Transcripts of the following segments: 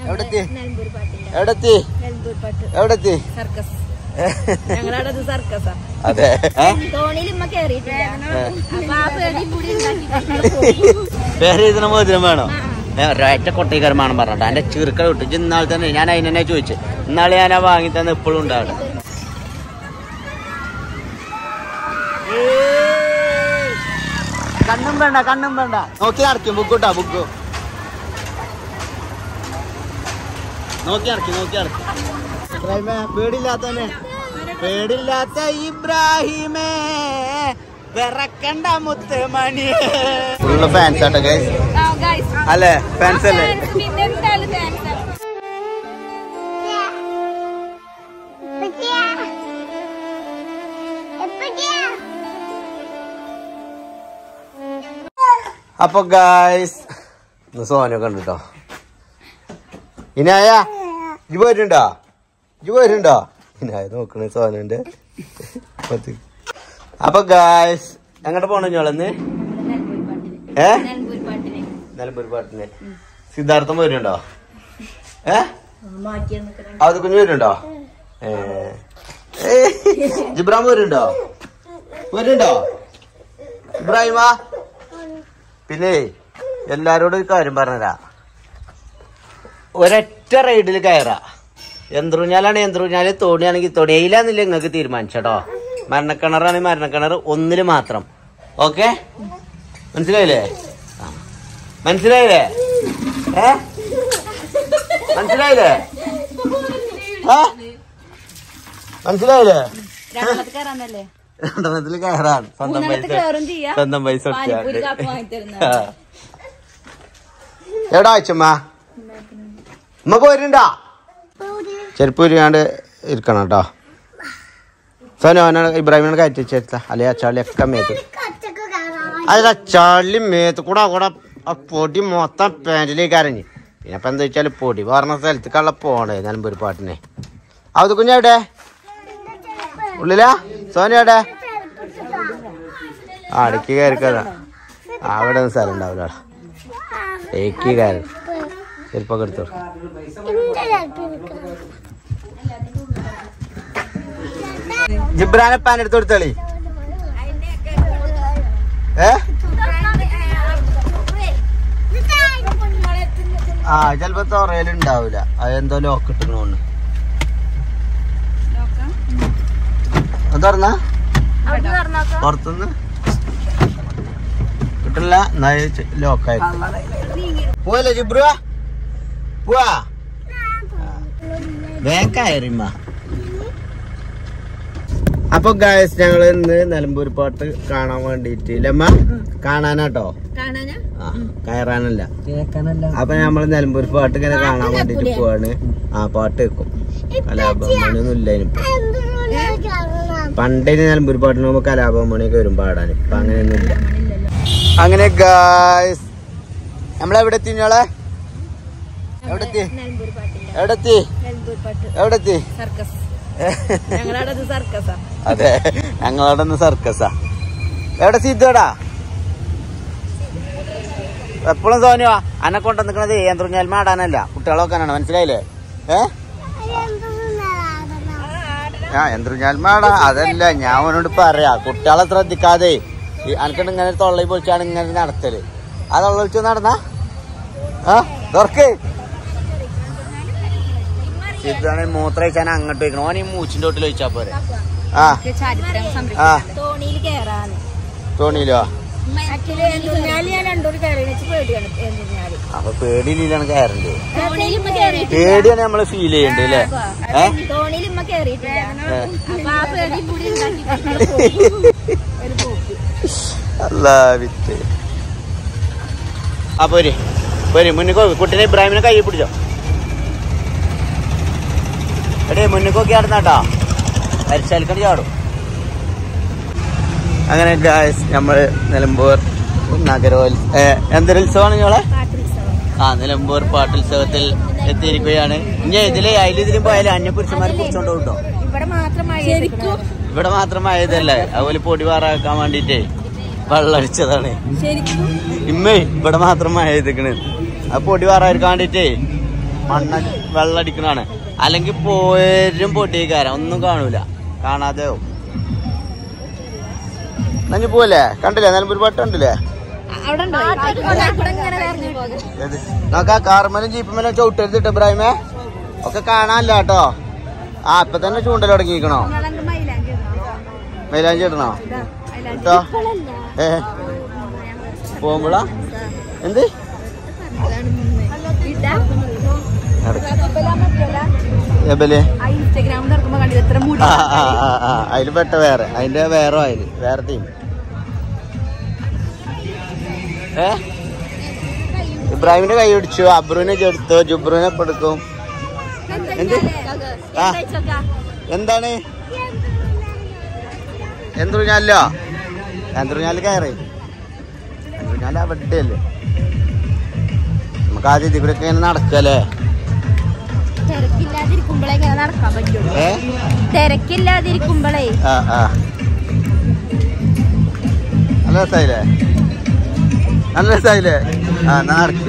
എവിടെത്തി നിലമ്പൂർ പാട്ടില്ല എവിടെത്തി നിലമ്പൂർ പാട്ട് എവിടെത്തി സർക്കസ് ഞങ്ങളവിടെ അത് സർക്കസാ അതെ ഏ? തോണിയിൽ ഉമ്മ കേറിയിട്ടില്ല അപ്പൊ ആ പേടി കൂടി ഉണ്ടാക്കി പേര് ഇതിന് മോതിരം വേണോ ഞാൻ ഒരൊറ്റ കൊട്ടീകരമാണ് പറഞ്ഞിട്ട് എന്റെ ചീർക്ക വിട്ടു ഇജ്ജ് ഇന്നാൾ തന്നെ ഞാൻ അതിനെ ചോദിച്ചു ഇന്നാളെ ഞാൻ ആ വാങ്ങി തന്നെ ഇപ്പോഴും ഉണ്ടാവിടെ കണ്ണും വേണ്ട കണ്ണും വേണ്ട നോക്കി നടക്കും ബുക്ക് ബുക്ക് നോക്കി നടക്കി നോക്കി നടക്കി ഇബ്രാഹിമേ പേടില്ലാത്തന്നെ പേടില്ലാത്ത ഇബ്രാഹിമേ വിറക്കണ്ട മുത്തുമണി ഫുള്ള് ഫാൻസ് ആട്ടോ ഗൈസ് അല്ലേ ഫാൻസ് അല്ലേ അപ്പൊ ഗായ്സ് സോനൊക്കെ ഉണ്ട് കേട്ടോ ഇനായ ഇജ് പോയിട്ടുണ്ടോ ഇജ് പോയിട്ടുണ്ടോ ഇനായ നോക്കണേ സോനുണ്ട് അപ്പൊ ഗായ്സ് എങ്ങോട്ട് പോണ ഞോളന്ന് ഏ നിലമ്പൂർ പാട്ടിന് നിലമ്പൂർ പാട്ടിന് സിദ്ധാർത്ഥം പോയിട്ടുണ്ടോ ഏ മാറ്റി അത് കുഞ്ഞു വരുന്നുണ്ടോ ഏ ജിബ്രാൻ വരുന്നുണ്ടോ വരുന്നുണ്ടോ ഇബ്രാഹിമ പിന്നെ എല്ലാരോടും ഒരു കാര്യം പറഞ്ഞതാ ഒരൊറ്റ റൈഡിൽ കയറാ യന്ത്രൂഞ്ഞാലാണ് യന്ത്രൂഞ്ഞാല് തോണിയാണെങ്കിൽ തൊടിയിലാന്നില്ല നിങ്ങൾക്ക് തീരുമാനിച്ചോ മരണക്കിണറാണെങ്കിൽ മരണക്കിണർ ഒന്നില് മാത്രം ഓക്കെ മനസ്സിലായില്ലേ ആ. മനസ്സിലായില്ലേ ഏ മനസ്സിലായില്ലേ ഏ? മനസ്സിലായില്ലേ രണ്ടാമത്തെ കയറാന്നല്ലേ രണ്ടെണ്ണത്തില് കയറാണ് സ്വന്തം മൂന്നെണ്ണത്തിൽ പൈസ കയറും ചെയ്യാം സ്വന്തം പൈസ പാനിപ്പൂരി കൊടുക്കാണ്ട്. കാപ്പ് വാങ്ങിത്തരുന്ന ആ. എവിടാ അച്ഛമ്മ ഉമ്മ പോരുണ്ടാ ചെരുപ്പ് ഉരിയാണ്ട് ഇരിക്കണം കേട്ടോ സോനോ അവനാണ് ഇബ്രാഹിമിനോട് കയറ്റി വെച്ചെടുത്ത അല്ലെ അച്ചാളി ഒക്കെ മേത്ത് അല്ല ചളി മേത്ത് കൂടെ കൂടെ ആ പൊടി മൊത്തം പാൻറ്റിലേക്ക് അരഞ്ഞ് പിന്നെ ഇപ്പൊ എന്താ വെച്ചാല് പൊടി പറഞ്ഞ സ്ഥലത്തേക്കുള്ള പോണേ നിലമ്പൂർ പാട്ടിനെ അത് കുഞ്ഞെവിടെ ഉള്ളിലാ സോന എവിടെ ആ അടുക്കി കയറിക്കതാ അവിടെ ഒന്നും സ്ഥലം ഉണ്ടാവില്ല ഏക്ക് കയറി ചെരുപ്പൊക്കെ എടുത്തു ജിബ്രാനെ പാൻ എടുത്ത് കൊടുത്തളി ഏ ആ ചിലപ്പോ തുറയിലുണ്ടാവില്ല അതെന്തോ ലോക്ക് ഇട്ടുകൊണ്ട് തുറന്ന പുറത്തുനിന്ന് കിട്ടില്ല ലോക്കായി പോവല്ലേ ജിബ്രു പോവാ വേഗം കയറിമ്മ അപ്പൊ ഗായസ് ഞങ്ങൾ ഇന്ന് നിലമ്പൂർ പാട്ട് കാണാൻ വേണ്ടിട്ട് ഇല്ലമ്മ കാണാനാട്ടോ കാണാനാ ആ കയറാനല്ല അപ്പൊ നമ്മള് നിലമ്പൂർ പാട്ട് ഇങ്ങനെ കാണാൻ വേണ്ടിട്ട് പോവാണ് ആ പാട്ട് വെക്കും കലാഭവമണിയൊന്നും ഇല്ല ഇനിയിപ്പോ പണ്ടേ നിലമ്പൂർ പാട്ടിന് പോകുമ്പോ കലാഭവമണിയൊക്കെ വരും പാടാൻ ഇപ്പൊ അങ്ങനെയൊന്നും ഇല്ല അങ്ങനെ ഗായ്സ് നമ്മളെവിടെ എത്തി ഞങ്ങളെ എവിടെ എത്തി നിലമ്പൂർ പാട്ടില്ല എവിടെ എത്തി നിലമ്പൂർ പാട്ട് എവിടെ എത്തി സർക്കസ് ഞങ്ങളവിടെ അത് സർക്കസാ അതെ ഞങ്ങളവിടെ ഒന്ന് സർക്കസാ എവിടെ സിദ്ധോടാ എപ്പോഴും സോനുവാ അന്നെ കൊണ്ട് നിൽക്കുന്നത് ഏന്ത്രുഞ്ഞാൽ മാടാനല്ല കുട്ടികളെ വെക്കാനാണ് മനസ്സിലായില്ലേ ഏ ആ യന്ത്രുഞ്ഞാൽ മാടാ അതല്ല ഞാൻ അവനോട് പറയാ കുട്ടികളെ ശ്രദ്ധിക്കാതെ അനക്കണ്ട് ഇങ്ങനെ തൊള്ളി പൊളിച്ചാണ് ഇങ്ങനെ നടത്തല് ആ തൊള്ള വിളിച്ചു നടന്ന ആ തുറക്ക് സിദ്ധാണ് മൂത്രയിച്ചാൻ അങ്ങോട്ട് വയ്ക്കണം ഓൻ ഈ മൂച്ചിന്റെ തൊട്ടിൽ വെച്ചാ പോരെ ആ ചരിത്രം ആ തോണിയിൽ കയറാന്ന് തോണിയിലോ എന്തിനാല് ഞാൻ രണ്ടൂർ കയറി വെച്ച് പേടിയാണ് എന്തിനാല് അപ്പൊ പേടിയില്ലാണ് കയറണ്ടേ തോണിയിൽ ഉമ്മ കേറിയിട്ടില്ല പേടിയാണ് നമ്മള് ഫീൽ ചെയ്യണ്ടേ അല്ലേ ഏ തോണിയിൽ ഉമ്മ കേറിയിട്ടില്ല ഏ. അപ്പൊ ആ പേടി കൂടി ഉണ്ടാക്കി ഒരു പോക്ക് അല്ല വിത്ത് ആ പോര് പോര് മുന്നിൽ നോക്ക് കുട്ടീനെ ഇബ്രാഹിമിനെ കൈ പിടിച്ചോ എടേ മുന്നിൽ നോക്കി ആടുന്നാട്ടാ അരിച്ചാലിക്കടി ചാടും അങ്ങനെ ഗായ്സ് നമ്മള് നിലമ്പൂർ നഗരോൽ എന്തൊരുത്സവമാണ് നിങ്ങളെ പാട്ടുത്സവം ആ നിലമ്പൂർ പാട്ടുത്സവത്തിൽ എത്തിയിരിക്കുകയാണ് ഇനി ഇതിലെ അതിലിതിലും പോയാലും അന്യപുരുഷന്മാരെ കുറിച്ചോണ്ട് കേട്ടോ ഇവിടെ മാത്രമായി ഇവിടെ മാത്രമായതല്ലേ അതുപോലെ പൊടി പാറാക്കാൻ വേണ്ടിട്ടേ വെള്ളടിച്ചതാണ് ശരിക്കും ഇമ്മേ ഇവിടെ മാത്രമായതിക്കണ് ആ പൊടി പാറാക്കാൻ വേണ്ടിട്ടേ മണ്ണ വെള്ളടിക്കണാണ് അല്ലെങ്കിൽ പോരും പൊട്ടിക്കാരം ഒന്നും കാണൂല കാണാതെ ആവും. എന്നാ ഇനി പോവല്ലേ കണ്ടില്ലേ നിലമ്പൂർ പാട്ട് കണ്ടില്ലേ അവിടെ ഉണ്ടോ ഇവിടെ ഇങ്ങനെ വരഞ്ഞു പോകും ഏത്? നമുക്ക് ആ കാർമലും ജീപ്പുമലും ചവിട്ടരുത് കേട്ടോ ഇബ്രാഹിമേ ഒക്കെ കാണാനില്ല കേട്ടോ ആ ഇപ്പൊ തന്നെ ചൂണ്ടൽ തുടങ്ങിയിരിക്കണോ നിങ്ങളങ്ങ് മൈലാഞ്ചി ഇടണോ? മൈലാഞ്ചി ഇടണോ ഇതാ, മൈലാഞ്ചി. ഇട്ടോ? ഇപ്പോഴല്ല. ഏ പോകുമ്പോളാ എന്ത് അതാണ് മുന്നേ. ഇതാ. നടക്ക്. ഇപ്പോഴാ പറ്റില്ല. എബല് ആ ഇൻസ്റ്റഗ്രാം തുറക്കുമ്പോ കണ്ടത് എത്ര മുടി ആ ആ ആ ആ അതില് പെട്ട വേറെ അതിന്റെ വേറെ അതില് വേറെ ടീം ഏ ഇബ്രാഹിമിന്റെ കൈ പിടിച്ചു അബ്രുവിനെ ചെടുത്തു ജുബ്രുവിനെ ഇപ്പൊ എടുക്കും എന്ത്? ആ. എന്താണ് എന്തുഞ്ഞാലോ എന്തുഞ്ഞാല് കയറി എന്തുഞ്ഞാല് അവിടെ അല്ലേ നമുക്ക് ആദ്യം ഇതിൽ കൂടെ ഇങ്ങനെ നടക്കല്ലേ തിരക്കില്ലാതിരിക്കുമ്പോഴേ ഇങ്ങനെ നടക്കാൻ പറ്റുള്ളൂ ഏ തിരക്കില്ലാതിരിക്കുമ്പോഴേ ആ ആ നല്ല രസമായില്ലേ നല്ല രസമായില്ലേ ആ എന്നാ നടക്ക്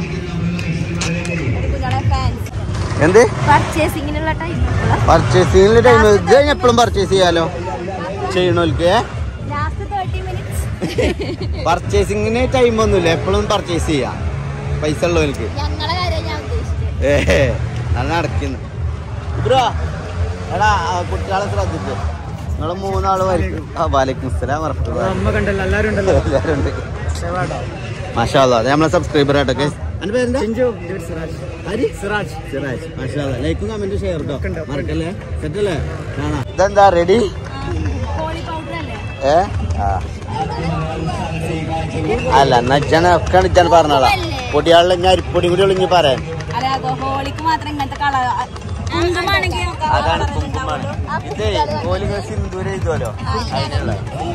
എന്ത് പർച്ചേസിങ്ങിനുള്ള ടൈം പർച്ചേസിംഗിന്റെ ടൈം ഇത് കഴിഞ്ഞ എപ്പോഴും പർച്ചേസ് ചെയ്യാലോ ചെയ്യണോൽക്ക് ലാസ്റ്റ് തേർട്ടി മിനിറ്റ്സ് പർച്ചേസിങ്ങിന് ടൈം ഒന്നുമില്ല എപ്പോഴും പർച്ചേസ് ചെയ്യാം പൈസ ഉള്ളവർക്ക് ഞങ്ങളെ കാര്യം ഞാൻ ഉദ്ദേശിച്ചത് ഏ അത് നടക്കുന്നു ബ്രോ എടാ ആ കുട്ടികളെ ശ്രദ്ധിച്ച് നിങ്ങൾ മൂന്നാള് വരും ആ വാലൈക്കും അസ്സലാം വറഹ്മത്തുള്ളാഹി അമ്മ കണ്ടല്ലോ എല്ലാരും ഉണ്ടല്ലോ എല്ലാവരും ഉണ്ട് മാഷാ അല്ലാ അത് നമ്മളെ സബ്സ്ക്രൈബർ ആയിട്ടൊക്കെ എൻ്റെ പേരെന്താ ചിഞ്ചു ഇത് സിറാജ് ആര്? സിറാജ് സിറാജ് മാഷാ അല്ലാ ലൈക്കും കമന്റും ഷെയർ കേട്ടോ ഒക്കെ ഉണ്ട്, ഒക്കെ ഉണ്ട്. മറക്കല്ലേ സെറ്റ് അല്ലേ കാണാം ഇതെന്താ റെഡി കോളി പൗഡർ അല്ലേ ഏ ആ അല്ല നജ്ജന ഒക്കെ ഇജ്ജാൻ പറഞ്ഞോളാം പൊടിയാളിൽ ഞാൻ അരിപ്പൊടി കൂടി ഒളിഞ്ഞ് പറയാൻ അല്ല അതോ ഹോളിക്ക് മാത്രം ഇങ്ങനത്തെ കളർ കുങ്കുമാണെങ്കിൽ അതാണ് കുങ്കുമാണ് ഇതേ ഓലിങ്ങൾ സിന്ദൂര ഇതുമല്ലോ അതിനുള്ള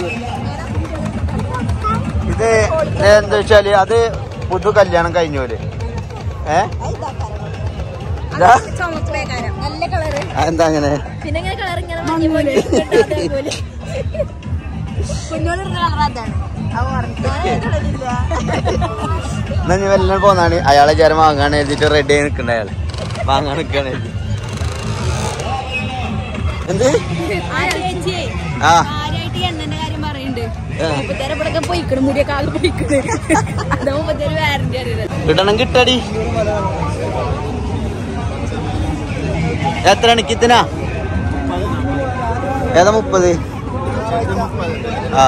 ഇത് എന്താ വെച്ചാല് അത് പുതു കല്യാണം കഴിഞ്ഞോല് ഏ ഇതാ ചുമപ്പ് വേകാരം നല്ല കളറ് എന്താ അങ്ങനെ പിന്നെ ഇങ്ങനെ കളർ ഇങ്ങനെ മഞ്ഞ പോലെ അതേപോലെ കുഞ്ഞോളിരുന്ന കളർ അതാണ് അത് പറഞ്ഞില്ല എന്നാ ഞാൻ വല്ല പോന്നാണ് അയാളെ ചേരം വാങ്ങാൻ എഴുതിട്ട് റെഡി ആയി നിൽക്കണ്ട അയാള് വാങ്ങാൻ നിൽക്കാണ് എഴുതി എന്ത് ആ ചേച്ചി ആ കാര്യമായിട്ട് ഈ എണ്ണന്റെ കാര്യം പറയുന്നുണ്ട് ആ. മുപ്പത്തേരെ ഇവിടെ പോയിക്കണ് മുടിയൊക്കെ ആകെ പോയിക്കണ് അതാ മുപ്പത്തേര് വാറന്റി അറിയുന്നത് കിട്ടണം കിട്ടടി എത്ര എനിക്കിത്തിനാ ഏതാ മുപ്പത് ആ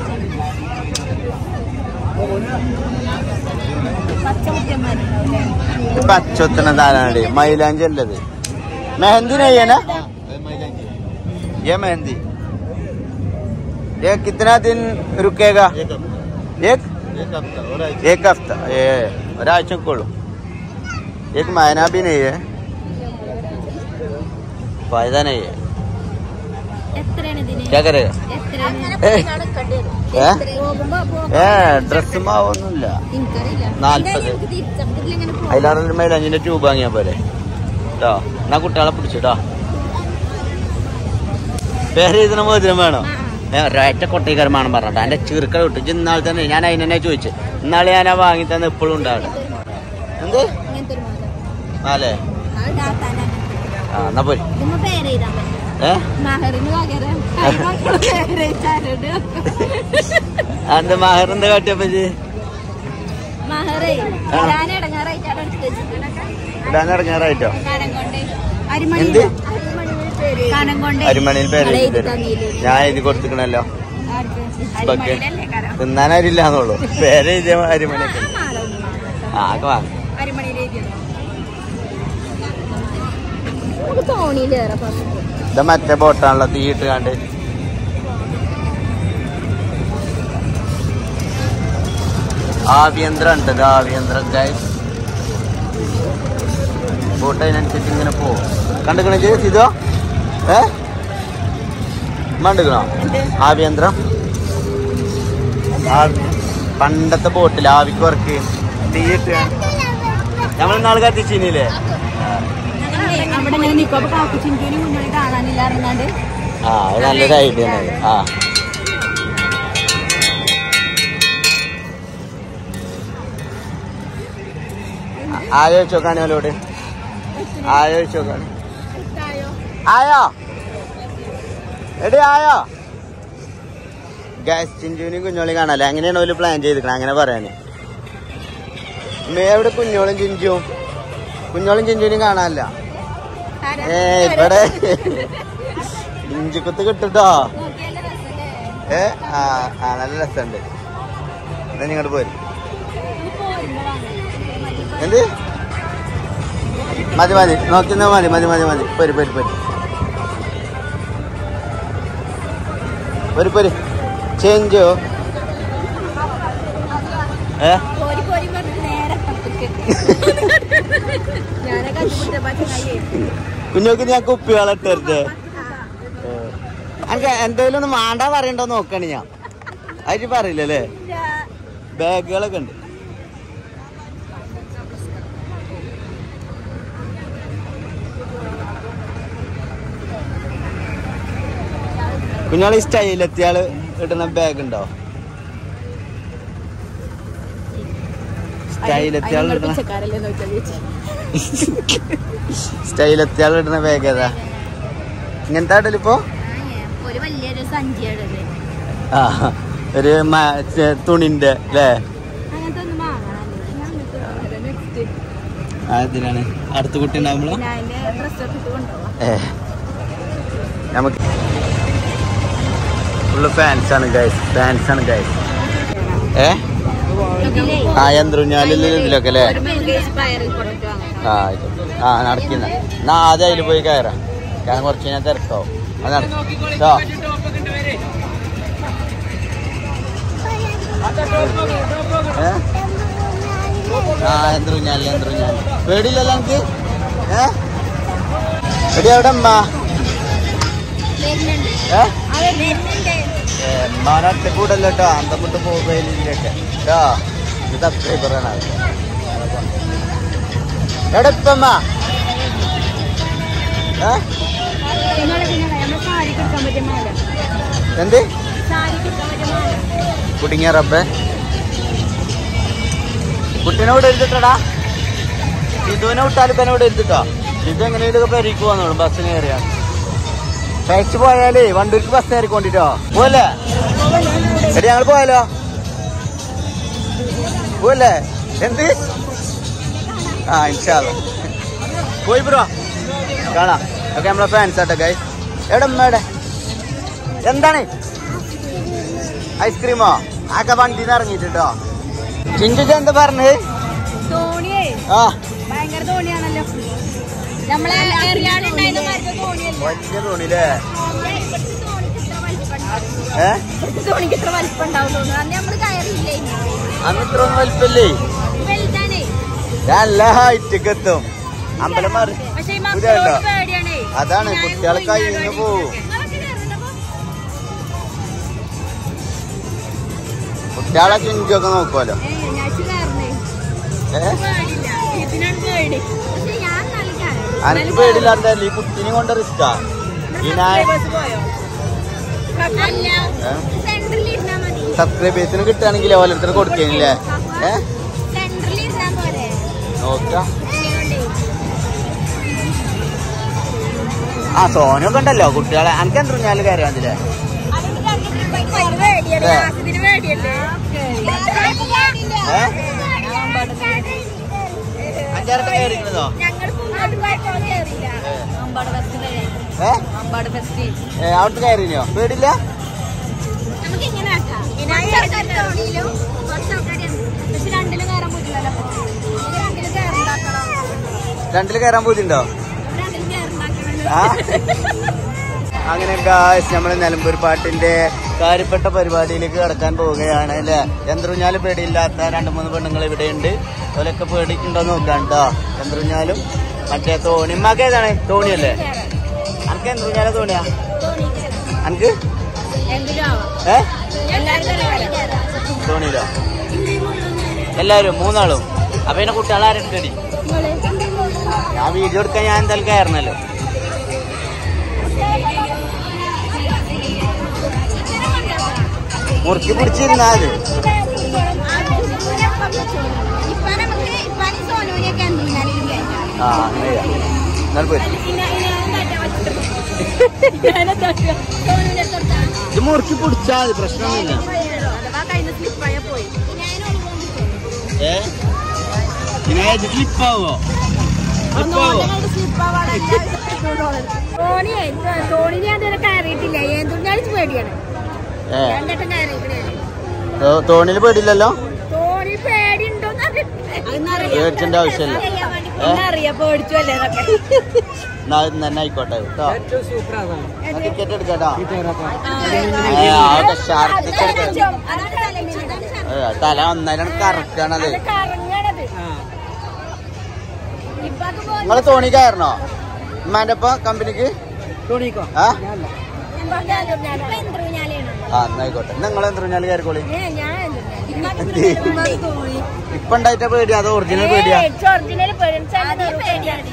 പച്ച മുറ്റന്മാരുണ്ടാവില്ലേ ഇപ്പൊ അച്ചൊത്തണ താനാണ് മൈലാഞ്ചി അല്ലത് മെഹന്തി നയ്യന ये मेहंदी ये कितना दिन रुकेगा एक एक हफ्ता ये ഒരാഴ്ചക്കുള്ളൂ एक महीना भी नहीं है फायदा नहीं है എത്രയാണ് ഇതിന് क्या करेगा എത്രയാണ് ഏ? ഏ? പോകുമ്പോ ഏ ഡ്രസ് മാവൊന്നുമില്ല എനിക്കറിയില്ല നാല്പത്. എന്തായാലും നമുക്ക് തിരിച്ച് നമുക്ക് ഇതിലെങ്ങനെ പോകാം? അതിലാണെങ്കിൽ മൈലാഞ്ചിന്റെ ട്യൂബ് വാങ്ങിയാ പോലെ കേട്ടോ എന്നാ കുട്ടികളെ പിടിച്ചിട്ടോ പേര് ഇതിന് മോതിരം വേണോ ഏ, ഒരൊറ്റ കൊട്ടീകരമാണെന്ന് പറഞ്ഞിട്ട് എന്റെ ചീർക്ക വിട്ടു ഇജ്ജ് ഇന്നാൾ തന്നെ ഞാൻ അതിനെ ചോദിച്ചു ഇന്നാളെ ഞാൻ ആ വാങ്ങി തന്നെ ഇപ്പോഴും ഉണ്ടാവിടെ എന്ത് ഇങ്ങനത്തെ ഒരു മോതിരം. നാലേ അത് ഇടാത്താനാ. ആ എന്നാ പോരി ഇതുമ്മ പേര് എഴുതാൻ പറ്റും. ഏ മഹറിന് പകരം കൈമക്കള് പേര് എഴുതാറുണ്ട്. അന്റെ മാഹറിന്റെ കാട്ടിയപ്പോ ഇജ്ജ് മഹറേ ആ. ഞാൻ ഇടങ്ങാറായിട്ട് അവിടെ എടുത്ത് വെച്ചിട്ടുണ്ട്. ഇടാൻ ഇറങ്ങാറായിട്ടോ കനം കൊണ്ട്. എന്ത്? അരിമണിയിലോ? കനം കൊണ്ട് അരിമണിയിൽ പേര് ഇവിടെ എഴുതി എഴുതി തരും തന്നില്ലേ? ഞാൻ എഴുതി കൊടുത്തിക്കണല്ലോ ആർക്ക്? ഇപ്പൊക്കെ. അരിമണിയിലല്ലേ കരം? തിന്നാനരില്ലാന്നുള്ളൂ പേര് എഴുതിയ അരിമണിയൊക്കെ ആ മാല ഒന്ന് വാങ്ങാം. ആ ഒക്കെ വാങ്ങി അരിമണിയിൽ എഴുതിയതോ? നമുക്ക് തോണിയിലേറെ പറഞ്ഞു ഇത് മറ്റേ ബോട്ടാണല്ലോ തീയിട്ട് കണ്ട് ആഭ്യന്തരം ഉണ്ട് ഇത് ആഭ്യന്തരം ഗൈസ് ബോട്ട് അതിനനുസരിച്ച് ഇങ്ങനെ പോകും കണ്ടുക്കണ ഇതോ ഏ കണ്ടുക്കണോ ആഭ്യന്തരം ആ- പണ്ടത്തെ ബോട്ടിൽ ആവിക്ക് വർക്ക് തീയിട്ട് നമ്മൾ നാളെ കത്തിച്ചില്ലേ അവിടെ ഇങ്ങനെ നിൽക്കും അപ്പൊ കാക്കുച്ചിൻ്റെ മുന്നിൽ കാണാനില്ല ഇറങ്ങാണ്ട് ആ അത് നല്ലൊരു ഐഡിയ ആണ് ആ ആലോചിച്ച് നോക്കാണ് അവരോട് ആയോ ചോദിച്ചോക്കാണ് ആയോ എടി ആയോ ഗ്യാസ് ചിഞ്ചുവിനും കുഞ്ഞോളി കാണാല്ലേ അങ്ങനെയാണ് ഓല് പ്ലാൻ ചെയ്തിരിക്കണം അങ്ങനെ പറയാന് മേ എവിടെ കുഞ്ഞോളും ചിഞ്ചുവും കുഞ്ഞോളും ചിഞ്ചുവിനും കാണാനല്ല ഏ ഇവിടെ ഇഞ്ചിക്കുത്ത് കിട്ടുട്ടോ ഏ ആ ആ നല്ല രസമുണ്ട് എന്നാ നിങ്ങോട്ട് പോരും എന്ത് മതി മതി നോക്കുന്ന മതി മതി മതി മതി പോര് പോര് പോര് പോര് പോര് ചേഞ്ചോ ഏ പോരി പോരി പറഞ്ഞിട്ട് നേരെ അപ്പുറത്തേക്ക്. ഞാനൊക്കെ അഞ്ചുമുട്ട പച്ചക്കായേ. കുഞ്ഞോക്ക് ഞാൻ കുപ്പികളെട്ടരുത് എനിക്ക് എന്തെങ്കിലും ഒന്ന് മാണ്ടാ പറയണ്ടോ നോക്കണ ഞാൻ അതിന് പറയില്ലല്ലേ ബാഗുകളൊക്കെ ഉണ്ട് കുഞ്ഞാള് ഈ സ്റ്റൈലെത്തിയാള് ഇടുന്ന ബാഗ് ഉണ്ടോ സ്റ്റൈലെത്തിയാൾ അതിനങ്ങൾ ഇടുന്ന പിച്ചക്കാരല്ലേ നോക്കിയാൽ ചേച്ചി. സ്റ്റൈലെത്തിയാൾ ഇടുന്ന ബാഗ് ഏതാ ഇങ്ങനത്തെ ഇടലിപ്പോ ഒരു വലിയൊരു സഞ്ചിയാണ് ആ ഒരു മ- ചെ- തുണിന്റെ അല്ലേ അങ്ങനത്തെ ഒന്നും വാങ്ങണം ഞാൻ അങ്ങനത്തെ നെക്സ്റ്റ് അതിനാണ് അടുത്ത കുട്ടി ഉണ്ടാകുമ്പോഴോ പിന്നെ അതിന്റെ ഡ്രസ് ഒക്കെ കൊണ്ടുപോകാം ഏ നമുക്ക് ഫുള്ള് ഫാൻസ് ആണ് ഗൈസ് ഫാൻസ് ആണ് ഗൈസ് ഏ ആ യന്ത്രുഞ്ഞാലിൽ ഇതിലൊക്കെ അല്ലേ ഒരു മെയിൻ സ്പയറിൽ പ്രൊഡക്റ്റ് വാങ്ങാം ആ ആയിക്കോട്ടെ. ആ നടക്കുന്ന എന്നാ ആദ്യം അതിൽ പോയി കയറാം കാരണം കുറച്ച് കഴിഞ്ഞാൽ തിരക്കാവും അത് നടക്കോ ഏ ആ യന്ത്രുഞ്ഞാലിൽ യന്ത്രുഞ്ഞാൽ പേടിയില്ലല്ലോ എനിക്ക് ഏ എടി എവിടെ അമ്മ വരുന്നുണ്ട് ഏ അത് വരുന്നുണ്ട് മാനാട്ട് കൂടല്ലോ കേട്ടോ അന്തമുട്ട് മൊബൈലിലൊക്കെ കേട്ടോ ഇത് സബ്സ്ക്രൈബറാണ് എവിടെ ഇപ്പമ്മ ഏ നിങ്ങളെ പിന്നെ നമ്മൾ സാരി കിട്ടാൻ പറ്റിയ മാല എന്ത് സാരി കിട്ടാൻ പറ്റിയ മാല കുടുങ്ങിയ റബ്ബേ കുട്ടീനെ ഇവിടെ എടുത്തിട്ടടാ സിധുവിനെ വിട്ടാലും ഇപ്പൊ ഇവിടെ എടുത്തിട്ടോ സിധു എങ്ങനെയൊക്കെ പെരിക്ക് വന്നോളൂ ബസ്സിന് കയറിയാ കഴിച്ചു പോയാലേ വണ്ടൂർക്ക് ബസ് കയറിക്കൊണ്ടിട്ടോ പോലെ എടി ഞങ്ങൾ പോയാലോ പോലെ എന്ത് ആ ഇൻഷാല്ല പോയി ബ്രോ കാണാം ഒക്കെ നമ്മളെ ഫാൻസ് ആട്ടോ ഗൈ എവിടെ ഉമ്മയുടെ എന്താണ് ഐസ്ക്രീമോ ആക്കെ വണ്ടിന്ന് ഇറങ്ങിട്ടോ ചിഞ്ചു എന്താ പറഞ്ഞത് തോണിയേ ആ ഭയങ്കര തോണിയാണല്ലോ നമ്മളെ എറിയാടുണ്ടായിരുന്ന മരുന്ന് തോണിയല്ലേ വലിയ തോണില്ലേ ഏ തോണിക്ക് ഇത്ര വലിപ്പം ഉണ്ടാവും തോന്നുന്നു അന്ന് നമ്മള് കയറിയില്ലേ അന്ന് ഇത്ര ഒന്നും വലിപ്പല്ലേ വലുതാണേ നല്ല ഹൈറ്റൊക്കെ എത്തും അമ്പലം മാറി പക്ഷെ ഈ പുതിയ ഉണ്ടോ? മക്കളോട് പേടിയാണേ അതാണ് ഞാൻ കുട്ടികൾ പോയി കയ്യിൽ ഞാൻ നിന്ന് വഴി പോവും നിങ്ങളൊക്കെ കയറുന്നപ്പോ കുട്ടികളെ ചിഞ്ചൊക്കെ നോക്കുമല്ലോ ഏയ് ഞാൻ കയറുന്നേ ഏ പേടില്ല ഇതിനാണ് പേടി പക്ഷെ ഞാൻ നല്ല കയറി അനക്ക് പേടില്ലാത്തല്ലേ ഈ കുട്ടീനെ കൊണ്ട് റിസ്കാ ഈ ഞാൻ അല്ല ഏ? സെന്ററിൽ ഇരുന്നാ മതി സബ്സ്ക്രൈബേഴ്സിന് കിട്ടുകയാണെങ്കിൽ ഓരോരുത്തർ കൊടുക്കേനില്ലേ ഏ സെന്ററിൽ ഇരുന്നാ പോലെ നോക്കാം ആ സോനൊക്കെ ഉണ്ടല്ലോ കുട്ടികളെ അനക്ക് എന്തുഞ്ഞാല് കയറി വന്നില്ലേ ഏ? ഏ? അഞ്ചാറൊക്കെ കയറിക്കുന്നതോ ഏ ഏ അവിടുത്തെ കയറിനോ പേടില്ല രണ്ടിലും കയറാൻ പറ്റില്ലല്ലോ രണ്ടിലും കയറുണ്ടാക്കണം രണ്ടില് കയറാൻ പോയിട്ടുണ്ടോ രണ്ടിലും കയറുണ്ടാക്കണം ആ അങ്ങനെ ഗായ്സ് നമ്മൾ നിലമ്പൂർ പാട്ടിന്റെ കാര്യപ്പെട്ട പരിപാടിയിലേക്ക് കടക്കാൻ പോവുകയാണ് അല്ലേ യന്ത്രുഞ്ഞാല് പേടിയില്ലാത്ത രണ്ട് മൂന്ന് പെണ്ണുങ്ങൾ ഇവിടെ ഉണ്ട് അവരൊക്കെ പേടിക്കുണ്ടോ നോക്കാം കേട്ടോ യന്ത്രുഞ്ഞാലും മറ്റേ തോണി ഉമ്മാക്ക് ഏതാണ് തോണിയല്ലേ അനക്ക് യന്ത്രുഞ്ഞാല തോണിയാ അനക്ക് എന്തിലും ആവാം ഏ എല്ലാവരും തോണിയിലോ എല്ലാവരും മൂന്നാളും അപ്പൊ പിന്നെ കുട്ടികളെ ആരെടുക്കടി ഞാൻ വീഡിയോ എടുക്കാൻ ഞാൻ എന്തായാലും കയറണല്ലോ മുറുക്കി പിടിച്ചിരുന്നാ അത് ഇപ്പൊ നമുക്ക് ഇപ്പാനും സോനുവിനെയൊക്കെ എന്തിനാലും ആ അങ്ങനെ ചെയ്യാം എന്നാൽ പോയി ഇത് മുറുക്കി പിടിച്ചാൽ മതി പ്രശ്നമൊന്നുമില്ല അഥവാ കയ്യിൽ സ്ലിപ്പായ പോയി ഏ പിന്നെ ഇത് സ്ലിപ്പാവോ സ്ലിപ്പാവോ തോണിയെ തോണിയിൽ ഞാൻ ഇതുവരെ കയറിയിട്ടില്ല ഏന്തുഞ്ഞാലും പേടിയാണ് ഏ രണ്ടെട്ടം കയറിയിക്കണേ തോ- തോണിയിൽ പേടില്ലല്ലോ തോണി പേടിയുണ്ടോന്ന് പേടിച്ചേണ്ട ആവശ്യമില്ല ഏ അറിയാ പേടിച്ചു അല്ലേ എന്നൊക്കെ എന്നാ ഇത് തന്നെ ആയിക്കോട്ടെ കേട്ടോ ഏറ്റവും സൂപ്പർ അതാണ് ടിക്കറ്റ് എടുക്കട്ടോ ഈ തോരപ്പ ഏ, അതൊക്കെ ഛർദിച്ചെടുക്ക തല ഒന്നാലും കറക്കണത് അത് കറങ്ങണത് ആ ഇപ്പൊ അത് പോലെ നിങ്ങള് തോണി കയറണോ ഉമ്മാന്റെ ഒപ്പം കമ്പനിക്ക് തോണിക്കോ ആ ഞാനല്ല ആ എന്നായിക്കോട്ടെ നിങ്ങൾ എന്തിനാല് കയറിക്കോളി ഞാൻ ഇപ്പൊ ഉണ്ടായിട്ട പേടി അത് ഒറിജിനൽ പേടിയാ ഒറിജിനൽ പേടിയാണ്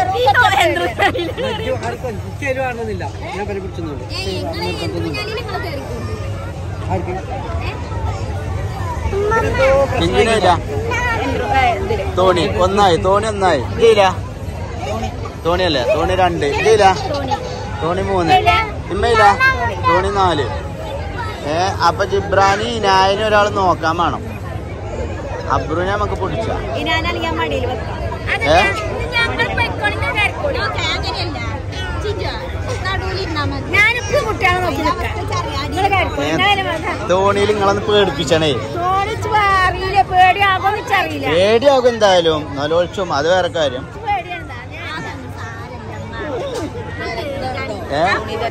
ആർക്കും എനിക്ക് കാണുന്നില്ല ഞാൻ പരിപിടിച്ചൊന്നുമില്ല ആർക്ക് ഇഞ്ചിനില്ല തോണി ഒന്നായി തോണി ഒന്നായി ഇല്ല തോണിയല്ലേ തോണി രണ്ട് ഇല്ല തോണി മൂന്ന് ഇമ്മയില്ല തോണി നാല് ഏ അപ്പൊ ജിബ്രാനി നായനെ ഒരാൾ നോക്കാൻ വേണം അബ്രുവിനെ നമുക്ക് പിടിച്ച ഞാൻ മടിയിൽ വെക്കാം ഏ? ഞാനിപ്പോ കുട്ടികളെ നോക്കി നിൽക്കാം നിങ്ങള് കയറിക്കോ. ഞാനതിന് വേണ്ട. തോണിയിൽ നിങ്ങളൊന്ന് പേടിപ്പിച്ചണേ തോണിച്ച് അറിയില്ല പേടിയാകുമെന്ന് വെച്ചറിയില്ല പേടിയാകും എന്തായാലും നലോത്സവം അത് വേറെ കാര്യം പേടിയുണ്ടാ ഏ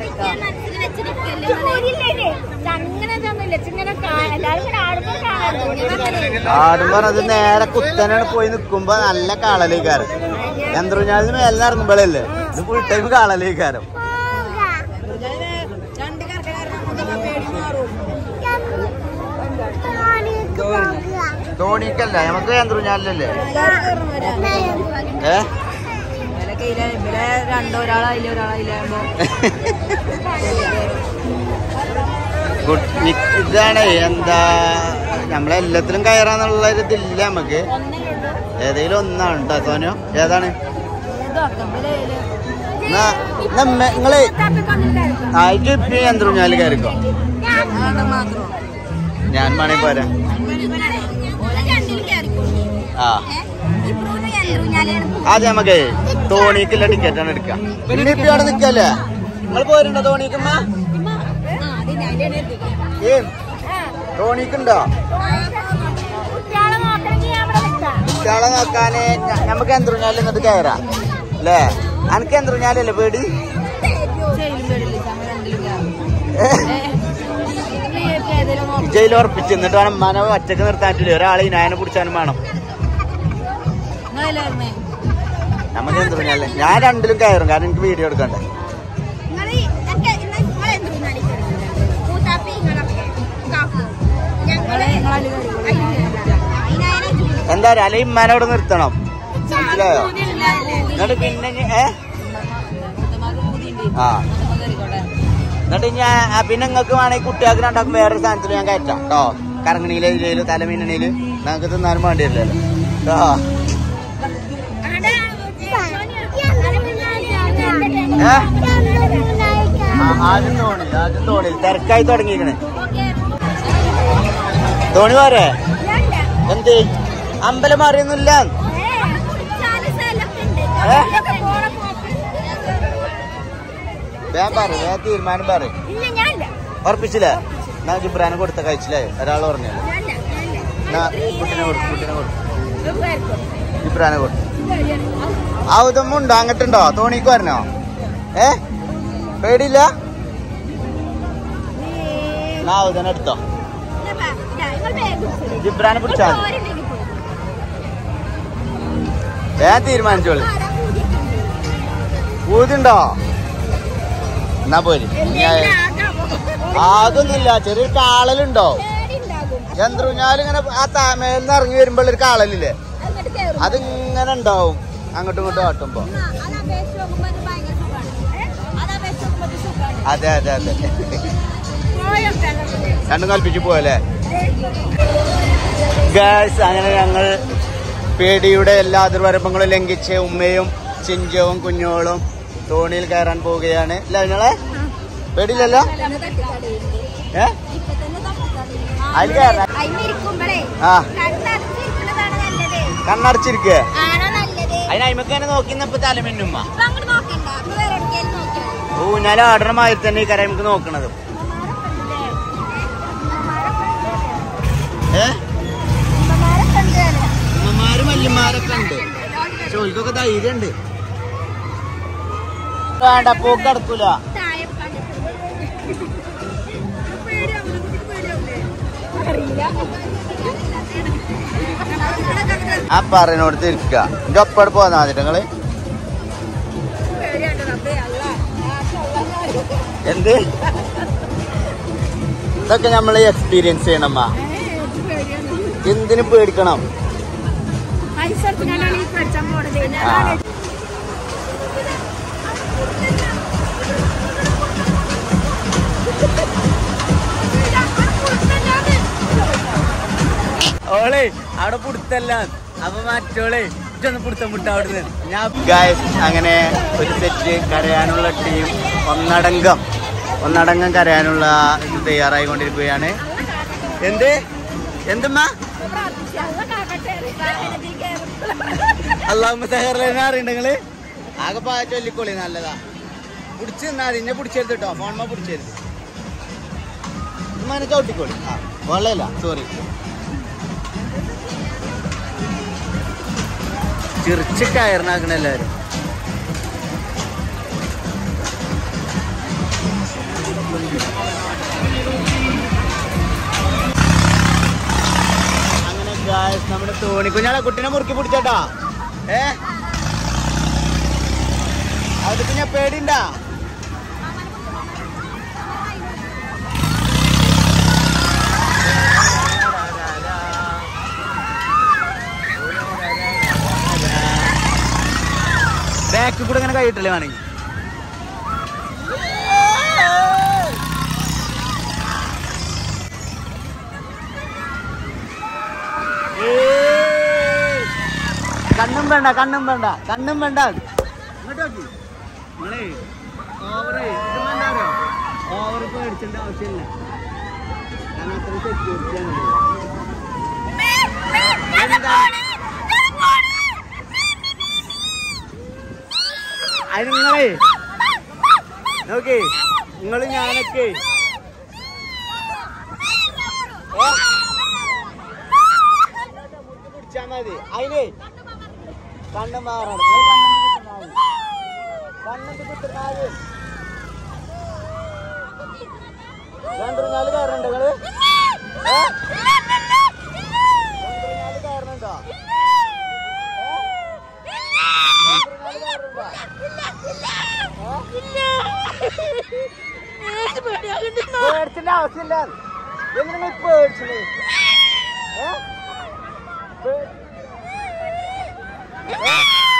അങ്ങനെ തന്നില്ല ഇങ്ങനെ കാ- എല്ലാവരും ഇങ്ങനെ ആടുമ്പോൾ കാണാറുണ്ട് ആടുമ്പോ അത് നേരെ കുത്തനാണ് പോയി നിക്കുമ്പോ നല്ല കാളലേക്കാരം യന്ത്രഞ്ഞാലിന് മേലെ ഇറങ്ങുമ്പോഴല്ലേ ഇത് ഫുൾ ടൈം കാളലേക്കാരം തോണിക്കല്ല നമുക്ക് യന്ത്രഞ്ഞാലിലല്ലേ ഏ രണ്ടോ ഒരാളായില്ല ഒരാളായില്ലാകുമ്പോ ഗുഡ് നി- ഇതാണ് എന്താ നമ്മളെല്ലാത്തിലും കയറാന്നുള്ള ഒരു ഇതില്ല നമുക്ക് ഏതെങ്കിലും ഒന്നാണ് കേട്ടോ സോനു ഏതാണ് എന്നാ എന്നാ മെ- നിങ്ങള് ആയിട്ട് ഇപ്പൊ യന്ത്രഞ്ഞാല് കയറിക്കോ ഞാൻ വേണേ പോരാ ആ ആദ്യം നമുക്ക് തോണിക്കുള്ള ടിക്കറ്റ് ആണ് എടുക്കാം പിന്നെ ഇപ്പൊ അവിടെ നിക്കല്ലേ നിങ്ങൾ പോരുണ്ടോ തോണിക്കുമ്മ ഏ തോണിക്കുണ്ടോ കുട്ടികളെ നോക്കണമെങ്കിൽ ഞാൻ ഇവിടെ നിൽക്കാം കുട്ടികളെ നോക്കാന് ഞ- നമുക്ക് യന്ത്രഞ്ഞാല് എന്നിട്ട് കയറാം അല്ലേ അനക്ക് യന്ത്രഞ്ഞാലല്ലേ പേടി ജയിൽ ഉറപ്പിച്ച് എന്നിട്ട് വേണം മന ഒറ്റക്ക് നിർത്താൻ പറ്റില്ല ഒരാളെ ഇനായനെ പിടിച്ചാനും വേണം നമുക്ക് യന്ത്രഞ്ഞാലേ ഞാൻ രണ്ടിലും കയറും കാരണം എനിക്ക് വീഡിയോ എടുക്കണ്ടേ എന്താ പറയാ അല്ലെങ്കിൽ ഇമ്മാനെ അവിടെ നിർത്തണം മനസ്സിലായോ എന്നിട്ട് പിന്നെ ഇനി- ഏ ആ എന്നിട്ട് ഞാൻ ആ, പിന്നെ നിങ്ങൾക്ക് വേണമെങ്കിൽ കുട്ടികൾക്ക് രണ്ടാക്കും വേറൊരു സ്ഥാനത്തിൽ ഞാൻ കയറ്റാം കേട്ടോ കറങ്ങണിയിലെ ഇതില് തലമീനണിയില് നിങ്ങൾക്ക് തിന്നാനും വേണ്ടി വരില്ലല്ലോ കേട്ടോ ഏ ആ, ആദ്യം തോണി ആദ്യം തോണി തിരക്കായി തുടങ്ങിയിരിക്കണേ തോണി പോരെ എന്ത് അമ്പലം മാറിയൊന്നുമില്ല വേഗം പറ വേഗം തീരുമാനം പറ ഇല്ല ഞാനില്ല ഉറപ്പിച്ചില്ലേ എന്നാ ജിബ്രാനെ കൊടുത്ത കഴിച്ചില്ലേ ഒരാൾ പറഞ്ഞു ഞാനില്ല എന്നാ കുട്ടിനെ കൊടുക്കും കുട്ടിനെ കൊടുക്കും ഞാനില്ല ജിബ്രാനെ കൊടുക്കും ഔതമ്മുണ്ടോ അങ്ങട്ടുണ്ടോ തോണിക്ക് വരണോ ഏ പേടിയില്ല എന്നാ ഔതനെ എടുത്തോ ജിബ്രാനെ പിടിച്ചാൽ മതി വേഗം തീരുമാനിച്ചോളി ഊതുണ്ടോ എന്നാ പോരി ആകൊന്നുമില്ല ചെറിയൊരു കാളലുണ്ടോ ചന്ദ്രൂഞ്ഞാലിങ്ങനെ ആ താമേന്ന് ഇറങ്ങി വരുമ്പോൾ ഒരു കാളലില്ലേ അതിങ്ങനെ ഉണ്ടാവും അങ്ങോട്ടും ഇങ്ങോട്ടും ആട്ടുമ്പോ അതെ അതെ അതെ രണ്ടും കൽപ്പിച്ച് പോയല്ലേ ഗായ്സ് അങ്ങനെ ഞങ്ങൾ പേടിയുടെ എല്ലാ അതിർവരമ്പങ്ങളും ലംഘിച്ച് ഉമ്മയും ചിഞ്ചവും കുഞ്ഞോളും തോണിയിൽ കയറാൻ പോവുകയാണ് അല്ല നിങ്ങളെ പേടിയില്ലല്ലോ ഏ അതിൽ കയറാൻ അതിലിരിക്കുമ്പോഴേ ആ കണ്ണടച്ചിരിക്കുന്നതാണ് നല്ലത് കണ്ണടച്ചിരിക്കുക ആണോ നല്ലത് അതിന് അയിമക്ക് തന്നെ നോക്കിന്നപ്പോ തലമിന്നുമ്മ അപ്പൊ അങ്ങോട്ട് നോക്കണ്ട അപ്പൊ വേറെ എവിടേക്കായാലും നോക്കിയാൽ ഓ ഞാൻ ആടണ മാതിരി തന്നെ ഈ കര നമുക്ക് നോക്കണത് ഏ ഉമ്മമാരും വല്യമാരൊക്കെ ഉണ്ട് ചോദിക്കൊക്കെ ധൈര്യം ഉണ്ട് വേണ്ട പോക്ക് നടക്കൂല ആ പറയുന്നോടത്ത് ഇരിക്കുക എന്റെ ഒപ്പം പോന്നാ മതി നിങ്ങള് എന്ത് ഇതൊക്കെ നമ്മൾ എക്സ്പീരിയൻസ് ചെയ്യണമ്മ എന്തിനു പേടിക്കണം ആ. ഓളെ അവിടെ പുടുത്തല്ല അപ്പൊ മറ്റോളെ ഇതൊന്ന് പുടുത്തം വിട്ട അവിടുന്ന് ഞാൻ ഗായസ് അങ്ങനെ ഒരു സെറ്റ് കരയാനുള്ള ടീം ഒന്നടങ്കം ഒന്നടങ്കം കരയാനുള്ള ഇത് തയ്യാറായിക്കൊണ്ടിരിക്കുകയാണ് എന്ത് എന്തുമ്മ അള്ളാഹുമ്മ തഹറിലെന്നെ അറിയണ്ട നിങ്ങള് ആകെ പാ ചൊല്ലിക്കോളി നല്ലതാ പിടിച്ച് നിന്നാ മതി എന്നെ പിടിച്ചെടുത്ത് കേട്ടോ ഫോൺമ പിടിച്ചെടുത്ത് ഉമ്മാനെ ചവിട്ടിക്കോളി ആ വെള്ളമില്ല സോറി ചിറിച്ച് കയറിനാക്കണ എല്ലാവരും അങ്ങനെ guys, നമ്മുടെ തോണി കുഞ്ഞാളെ കുട്ടിനെ മുറുക്കി പിടിച്ചേട്ടാ ഏ അവിടെ കുഞ്ഞ പേടിണ്ടാ ബാക്കിൽ കൂടെ ഇങ്ങനെ കഴിയിട്ടല്ലേ വേണമെങ്കിൽ കണ്ണും വേണ്ട കണ്ണും വേണ്ട കണ്ണും വേണ്ട ഇങ്ങോട്ട് നോക്കി നിങ്ങളേ ഓവറ് ഇത് വേണ്ടാരോ ഓവർ പേടിച്ചേണ്ട ആവശ്യമില്ല കാരണം അത്ര സെക്യൂരിറ്റിയാണ് അതിന് നിങ്ങളേ നോക്കേ നിങ്ങൾ ഞാനൊക്കെ ഏ? പിടിച്ചാ മതി അതിന് കണ്ണും മാറണം കണ്ണന്തി കുത്തുന്നാല് രണ്ടിരുന്നാല് കയറുന്നുണ്ട് നിങ്ങള് ഏ? രണ്ടിരുന്നാല് കയറുന്നുണ്ടോ പേടിച്ചിന്റെ ആവശ്യമില്ല എന്തിനാ പേടിച്ചത് ഏ? പേ- ഏ?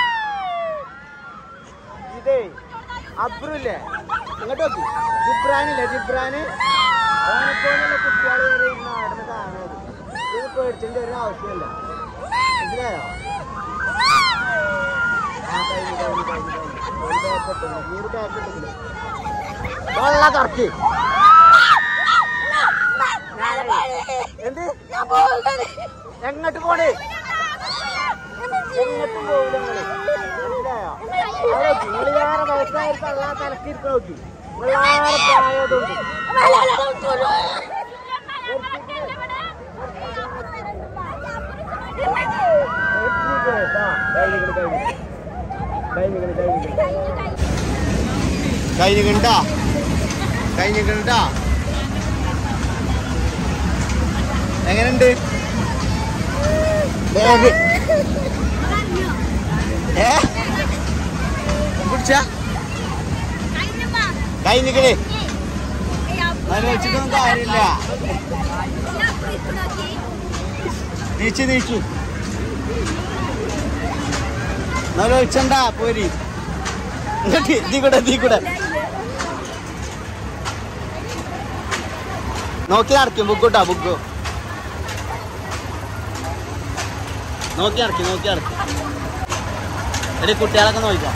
ഇതേ അബ്രുല്ലേ ഇങ്ങോട്ട് നോക്കി ജിബ്രാനില്ലേ ജിബ്രാന് ഓനെപ്പോലുള്ള കുട്ടികൾ വരെ ഈ നാടിന് കാണരുത് ഇത് പേടിച്ചിന്റെ ഒരു ആവശ്യമില്ല മനസ്സിലായോ ആ, കഴിഞ്ഞു, കഴിഞ്ഞു, കഴിഞ്ഞു, കഴിഞ്ഞു. ഒരു back ഇട്ടില്ല. നീ ഒരു back ഇട്ടില്ലേ? വെള്ള തുറക്ക് എന്ത് എങ്ങോട്ട് പോണേ എങ്ങോട്ടും പോവില്ല നിങ്ങള് മനസ്സിലായോ അവിടെ നോക്കി നിങ്ങള് വേറെ വയസ്സായ തള്ളാ തലക്കിരിക്ക നോക്കി നിങ്ങളാറെ പ്രായതുണ്ട് കഴിഞ്ഞിട്ടാ കഴിഞ്ഞിട്ടാ എങ്ങനെയുണ്ട് ബാഗ് ഏ പിടിച്ച കഴിഞ്ഞിക്കണേ വെച്ചിട്ടൊന്നും കാര്യമില്ല നീച്ചു നീച്ചു ഒഴിച്ചണ്ട പോരി ഇങ്ങോട്ട് ഇതീ കൂടെ ഇതീ കൂടെ നോക്കി നടക്കും ബുക്കൂട്ടാ ബുക്ക് നോക്കി നടക്കി നോക്കി നടക്കി എടി കുട്ടികളൊക്കെ നോക്കാം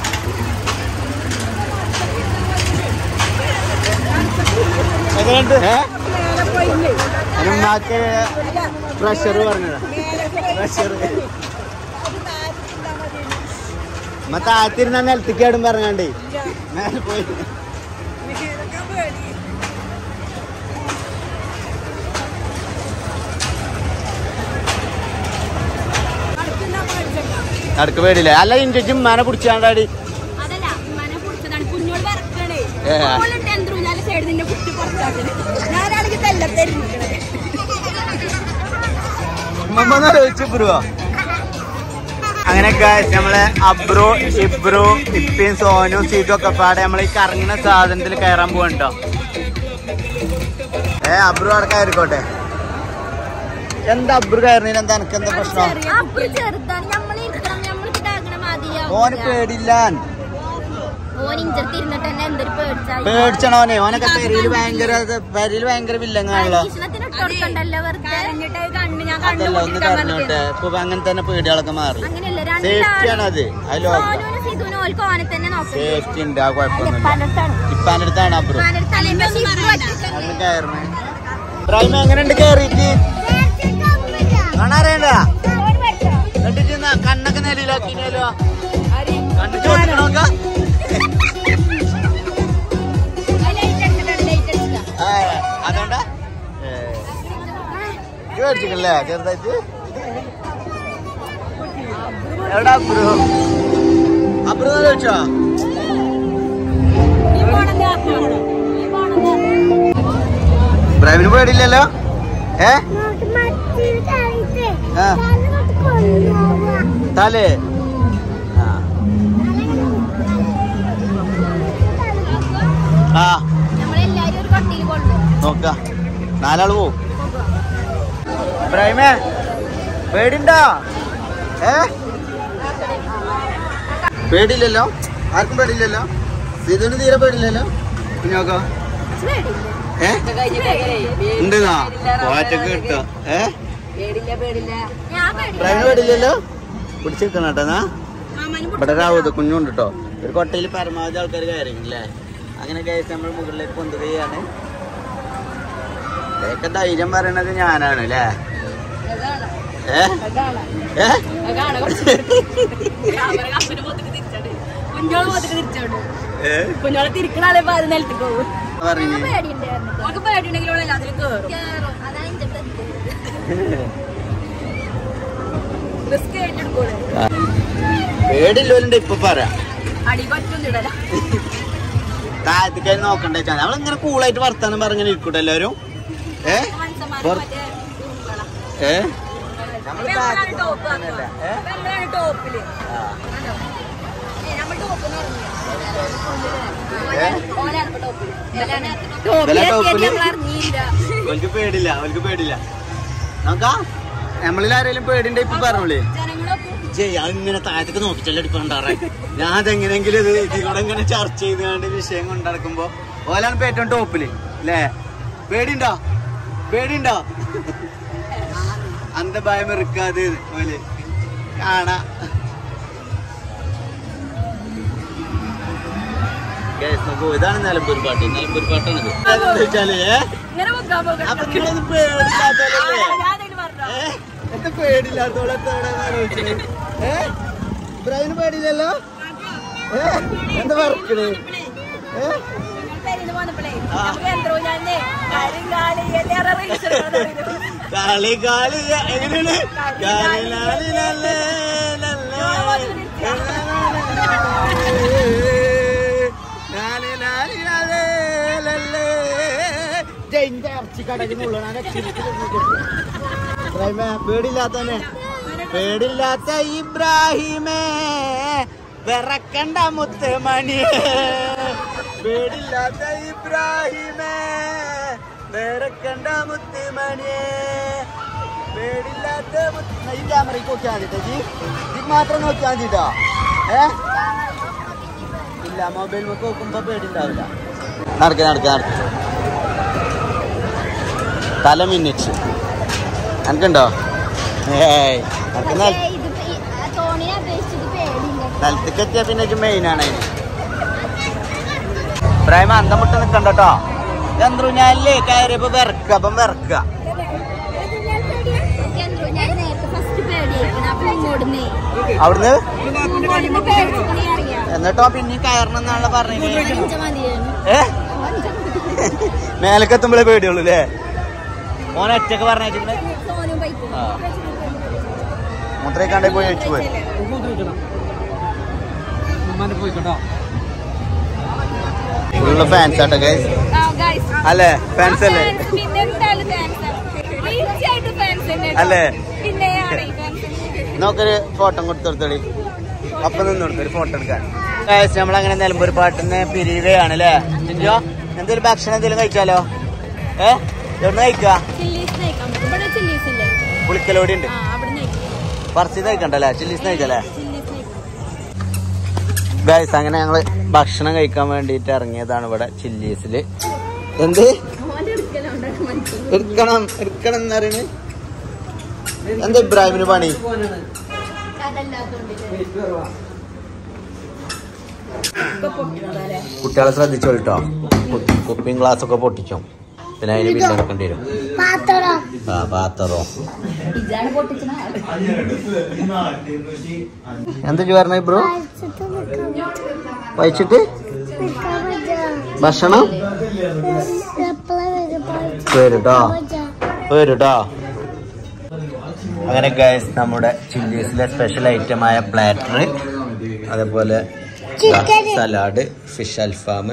എങ്ങനെയുണ്ട് ഉമ്മാക്ക് പ്രഷർ പറഞ്ഞതാ പ്രഷർ ഉമ്മ താത്തിരുന്ന നിലത്തേക്കാടും പറഞ്ഞാണ്ടേ മേലെ പോയി നടക്ക് പേടില്ല അല്ല ഇഞ്ചും ഉമ്മാനെ പിടിച്ചാണ്ടാടി അതല്ല ഉമ്മാനെ കുടിച്ചതാണ് കുഞ്ഞോട് വറക്കണേ ഏ. ഓളിട്ട് എന്തൊരു ഞാൻ സൈഡ് നിന്നെ കുട്ടി പുറത്താക്കണേ ഞാനാണെങ്കിൽ തെല്ലത്തെരിഞ്ഞിക്കണേ അങ്ങനെ guys, നമ്മളെ അബ്രു ഇബ്രു ഇപ്പിയും സോനും സീറ്റും ഒക്കെ പാടെ നമ്മൾ ഈ കറങ്ങുന്ന സാധനത്തിൽ കയറാൻ പോകണ്ടോ ഏ അബ്രു അവിടെ കയറിക്കോട്ടെ എന്താ അബ്രു കയറുന്നതിന് എന്താ എനിക്ക് എന്താ പ്രശ്നം അപ്പുറം ചെറുതാണ് നമ്മൾ ഇരിക്കണം നമ്മൾ ഇതാക്കണ ഓന് മതിയാവും പേടില്ല ഓൻ ഇഞ്ചത്ത് ഇരുന്നിട്ട് തന്നെ എന്തൊരു പേടിച്ചായി പേടിച്ചണോനെ ഓനൊക്കെ പെരിയിൽ ഭയങ്കര പെരിയിൽ ഭയങ്കര വില്ലങ്ങാണല്ലോ പരീക്ഷണത്തിന് ഇട്ട് കൊടുക്കണ്ടല്ലോ വെറുതെ കണ്ണ് ഞാൻ കണ്ണു അതല്ല ഒന്ന് കറഞ്ഞോട്ടെ ഇപ്പൊ അങ്ങനെ തന്നെ പേടികളൊക്കെ മാറി അങ്ങനെയല്ല സേഫ്റ്റി ആണ് അത് അത് ലോകം സോനുവിനും സിധുവിനും ഓൽക്ക് ഓനെ തന്നെ നോക്കണം സേഫ്റ്റി ഉണ്ട് ആ കുഴപ്പമൊന്നുമില്ല പലർത്താണോ ഇപ്പാന്റെ അടുത്താണ് അബ്രു തലേന്റെ അന്ന് കയറണേ ഇബ്രാഹിം എങ്ങനെയുണ്ട് കേറിയിട്ട് കാണാറിയണ്ട കണ്ടിട്ട് കണ്ണൊക്കെ നിലയിലാക്കിനല്ലോ കണ്ണു ചോദിക്കണോക്ക അതുകൊണ്ടാ ചോദിച്ചിട്ടില്ലേ ചെറുതായിട്ട് എവിടാ അബ്രു അബ്രു ചോദിച്ചോ ഇബ്രാഹിമിന് പേടില്ലല്ലോ ഏ ആ. തലേ ആ. ആ നമ്മളെല്ലാരും ഒരു പട്ടിയിൽ കൊണ്ടുപോകും നോക്ക നാലാള് പോവും ഇബ്രാഹിമേ പേടിണ്ടോ ഏ പേടില്ലല്ലോ ആർക്കും പേടില്ലല്ലോ സിധുന് തീരെ പേടില്ലല്ലോ പിന്നെ നോക്കോ ഏ ഉണ്ടെന്നാ പോറ്റക്ക് കിട്ടോ ഏ ഞാൻ ഇബ്രാഹിമിന് പേടില്ലല്ലോ പിടിച്ചിരിക്കണം കേട്ടോ എന്നാ ഇവിടെ രാവത് കുഞ്ഞുണ്ട് കേട്ടോ ഒരു കൊട്ടയിൽ പരമാവധി ആൾക്കാർ കയറിയില്ലേ അങ്ങനെ കയറ്റി നമ്മൾ മുകളിലേക്ക് കൊണ്ടുപോയാണ് ഇതൊക്കെ ധൈര്യം പറയണത് ഞാനാണ് അല്ലേ ഏ ഏ ഏ? കുഞ്ഞോളെ തിരിക്കണാലേ പാല് നിലത്ത് പോകും പറഞ്ഞിനി. നമുക്ക് പേടിയുണ്ടെങ്കിലും എല്ലാത്തിലും കേറും അതാണ് ഇന്റെ റിസ്ക് ഏറ്റെടുക്കൂടെ ആ. പേടില്ലോലുണ്ട് ഇപ്പൊ പറയാ അടി പറ്റുന്നിടല താഴത്തേക്കായി നോക്കണ്ട വെച്ചാൽ നമ്മളിങ്ങനെ കൂളായിട്ട് വർത്താനം പറഞ്ഞിങ്ങനെ ഇരിക്കൂട്ടെ എല്ലാവരും ഏ പുറ- ഏ നമ്മള് താഴത്തേക്ക് നോക്കുന്നില്ല. ഏ? ടോപ്പില് ആ. നമ്മൾ ടോപ്പ് ഏ? ടോപ്പില് ടോപ്പില്? നമ്മൾ അറിഞ്ഞില്ല അവൾക്ക് പേടില്ല അവൾക്ക് പേടില്ല നോക്കാ നമ്മളിൽ ആരെങ്കിലും പേടിന്റെ ഇപ്പൊ പറഞ്ഞോളേ ജനങ്ങളൊക്കെ ജയ് അങ്ങനെ താഴത്തേക്ക് നോക്കിച്ചല്ലേ എടുക്കണ്ടാറേ ഞാൻ അതെങ്ങനെങ്കിലും ഇത് ഇതിലൂടെ ഇങ്ങനെ ചർച്ച ചെയ്തുകൊണ്ട് വിഷയം കൊണ്ടിടക്കുമ്പോ ഓലാണ് ഇപ്പൊ ഏറ്റവും ടോപ്പില് അല്ലേ പേടിണ്ടോ പേടിണ്ടോ അന്ത ഭയം ഇറുക്കാത് ഓല് കാണാ Guys, നോക്കൂ, ഇതാണ് നിലമ്പൂർ പാട്ട് നിലമ്പൂർ പാട്ടാണിത് എന്താ വെച്ചാല് ഏ? ഇങ്ങനെ വെക്കാൻ പോകണം അപ്പൊ നിങ്ങളൊന്നും പേടില്ലാത്തല്ലേ ഞാനതിന് പറഞ്ഞു ഏ? എന്താ പേടില്ലാത്തോടെ ഇബ്രാഹിമിന് പേടിയില്ലല്ലോ ഏ? എന്താ പറക്കണേ ഏ? പെരിന്ന് പോന്നപ്പോഴേ ആ. നമുക്ക് എന്തോ ഞാൻ കാര്യം കാലി എല്ലാവരും റീൽസ് എടുക്കണം കാളി കാളി എങ്ങനെയാണ് കാളി ലാലി ലല്ലേ ലല്ലേ. ലാലി ലാലി ലല്ലേ ലല്ലേ. ജയിന്റെ ഇറച്ചിക്കടകിനുള്ളതാണ് ഇബ്രാഹിമേ പേടില്ലാത്തന്നെ പേടില്ലാത്ത ഇബ്രാഹിമേ വിറക്കണ്ട മുത്തുമണിയേ പേടില്ലാത്ത ഇബ്രാഹിമേ വിറക്കണ്ട മുത്തുമണിയേ പേടില്ലാത്ത മുത്ത്- ഈ ക്യാമറയ്ക്ക് നോക്കിയാൽ മതി ജി ഇത് മാത്രം നോക്കിയാൽ മതി കേട്ടോ ഏ ഇല്ല മൊബൈൽ ഒക്കെ നോക്കുമ്പോ പേടിണ്ടാവില്ല നടക്ക നടക്ക നടക്ക തല മിന്നിച്ച് എനിക്കുണ്ടോ ഏയ് നടക്കുന്ന സ്ഥലത്തേക്ക് എത്തിയ പിന്നെ മെയിൻ ആണ് അതിന് ഇബ്രാഹിം അന്തം മുട്ട നിക്കണ്ട കേട്ടോ ചന്ദ്രു ഞാനില്ലേ കയറിയപ്പോ വിറക്ക അപ്പം വിറക്കുക ഞാൻ നേരത്തെ ഫസ്റ്റ് പേടിയായിരിക്കണം അപ്പൊ ഇങ്ങോട്ടുന്നേ അവിടുന്ന് ഇങ്ങോട്ടുന്ന് പേടിച്ചിട്ട് അറിയാം എന്നിട്ടോ പിന്നെ കയറണം എന്നാണല്ലോ പറഞ്ഞത് അഞ്ച് മതിയാണ് ഏ മേലക്കെത്തുമ്പോഴേ പേടിയുള്ളൂ അല്ലേ മോനെ ഒറ്റക്ക് പറഞ്ഞിട്ടുണ്ട് സോനും ബൈക്കും മുദ്രക്കാണ്ടേ പോയി വെച്ചു പോയി ചോദിക്കണം ഉമ്മാന്റെ പോയിക്കോട്ടോ ഫുള്ള് ഫാൻസ് ആട്ടോ ഗൈസ് അല്ലേ ഫാൻസ് അല്ലേ പിന്നെ എന്തായാലും ഫാൻസ് തീർച്ചയായിട്ടും ഫാൻസ് തന്നെയാണ് അല്ലേ? പിന്നെയാണ് ഈ ഫാൻസ് നമുക്കൊരു ഫോട്ടോ കൊടുത്തെടുത്തോളി അപ്പൊ നിന്ന് കൊടുത്തു ഒരു ഫോട്ടോ എടുക്കാൻ ഗൈസ് നമ്മളങ്ങനെ നിലമ്പൂർ പാട്ടിന്ന് പിരിയുകയാണ് അല്ലേ ചിഞ്ചോ എന്തെങ്കിലും ഭക്ഷണം എന്തെങ്കിലും കഴിച്ചാലോ ഏ എവിടെ കഴിക്കുക ചില്ലീസ് നയിക്കാം ഇവിടെ ചില്ലീസ് ഇല്ലേ പുളിക്കലോടി ഉണ്ട് ആ അവിടെ നയിക്കാം പറച്ച് കഴിക്കണ്ടല്ലേ ചില്ലീസ് കഴിച്ചല്ലേ ചില്ലീസ് നയിക്കാം ഗൈസ് അങ്ങനെ ഞങ്ങള് ഭക്ഷണം കഴിക്കാൻ വേണ്ടിയിട്ട് ഇറങ്ങിയതാണ് ഇവിടെ ചില്ലീസില് എന്ത് ഓൻ്റെ എടുക്കലുണ്ടാക്കാൻ മനസ്സിലായി എടുക്കണം എടുക്കണം എന്നറിയണ് എന്താ ഇബ്രാഹിമിന് പണി പോകാനാണ് കടല്ലാത്തോണ്ട് കുട്ടികളെ ശ്രദ്ധിച്ചോളിട്ടോ കുപ്പിയും ഗ്ലാസ് ഒക്കെ പൊട്ടിച്ചോ പിന്നെ അതിന് ബില്ല് എടുക്കേണ്ടി വരും ആ പാത്തറോ ഇതാണ് പൊട്ടിച്ചത് എന്താ പറഞ്ഞ ബ്രോ വായിച്ചിട്ട് ഭക്ഷണം വരൂട്ടോ വരൂട്ടോ അങ്ങനെ ഗൈസ് നമ്മുടെ ചില്ലീസിലെ സ്പെഷ്യൽ ഐറ്റമായ പ്ലാറ്റർ അതേപോലെ സലാഡ് ഫിഷ് അൽഫാം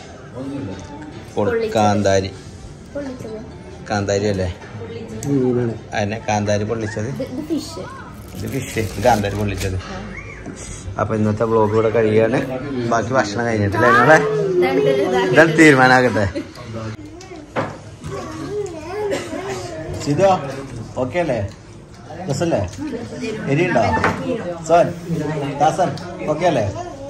കാന്താരി കാന്താരി അല്ലേ അതിനെ കാന്താരി പൊള്ളിച്ചത് ഇത് ഫിഷ് ഇത് ഫിഷ് ഇത് കാന്താരി പൊള്ളിച്ചത് അപ്പൊ ഇന്നത്തെ വ്ളോഗ് ഇവിടെ കഴിയാണ് ബാക്കി ഭക്ഷണം കഴിഞ്ഞിട്ടില്ല നിങ്ങളെ ഇതാണ് തീരുമാനാകട്ടെ സിതോ ഓക്കെ അല്ലേ രസല്ലേ എരിയുണ്ടോ സോൻ ദാസൻ ഓക്കെ അല്ലേ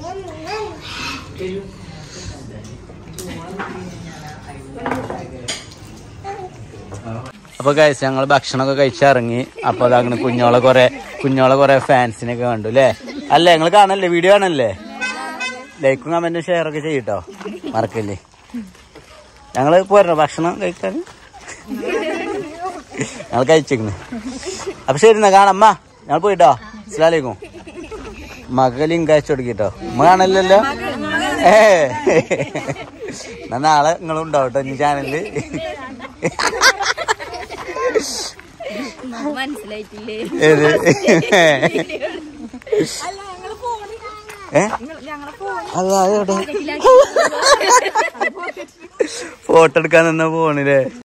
അപ്പൊ കഴിച്ച് ഞങ്ങൾ ഭക്ഷണമൊക്കെ കഴിച്ചിറങ്ങി അപ്പൊ അതാങ്ങനെ കുഞ്ഞോളെ കുറെ കുഞ്ഞോളെ കുറെ ഫാൻസിനൊക്കെ കണ്ടു അല്ലേ അല്ലേ നിങ്ങൾ കാണല്ലേ വീഡിയോ കാണല്ലേ ലൈക്കും കമന്റും ഷെയർ ഒക്കെ ചെയ്യട്ടോ മറക്കല്ലേ ഞങ്ങള് പോരണോ ഭക്ഷണം കഴിക്കാൻ ഞങ്ങൾ കഴിച്ചിരിക്കുന്നു അപ്പൊ ശരി എന്നാ കാണമ്മ ഞങ്ങൾ പോയിട്ടോ അസ്ലാലേക്കും മക ലിങ്ക് അയച്ചു കൊടുക്കിട്ടോ ഉമ്മ കാണല്ലോ ഏ എന്നാ നാളെ നിങ്ങളും ഉണ്ടാവട്ടോ ഈ ചാനലില് മനസ്സിലായിട്ടില്ലേ ഏത് ഏ അല്ല അതെവിടെ ഫോട്ടോ എടുക്കാൻ നിന്ന പോണില്ലേ